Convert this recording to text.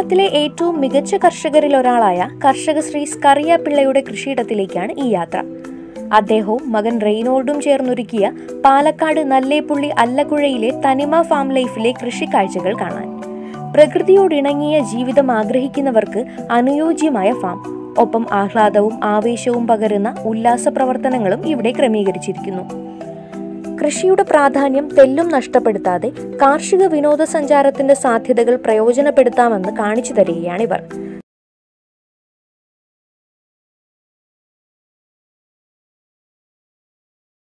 കേരളത്തിലെ ഏറ്റവും മികച്ച കർഷകരിൽ ഒരാളായ കർഷക ശ്രീ സ്കറിയ പിള്ളയുടെ കൃഷിയിടത്തിലേക്കാണ് ഈ യാത്ര അദ്ദേഹവും മകൻ റെയ്നോൾഡും ചേർന്നൊരുക്കിയ പാലക്കാട് നല്ലേപ്പുള്ളി അല്ലക്കുഴയിലെ തനിമ ഫാം ലൈഫിലെ കൃഷിക്കാഴ്ചകൾ കാണാൻ പ്രകൃതിയോടിണങ്ങിയ ജീവിതം ആഗ്രഹിക്കുന്നവർക്ക് അനുയോജ്യമായ ഫാം ഒപ്പം ആഹ്ലാദവും ആവേശവും പകരുന്ന ഉല്ലാസ പ്രവർത്തനങ്ങളും ഇവിടെ ക്രമീകരിച്ചിരിക്കുന്നു കൃഷിയുടെ പ്രാധാന്യം തെല്ലും നഷ്ടപ്പെടുത്താതെ കാർഷിക വിനോദസഞ്ചാരത്തിന്റെ സാധ്യതകൾ പ്രയോജനപ്പെടുത്താമെന്ന് കാണിച്ചു തരികയാണിവർ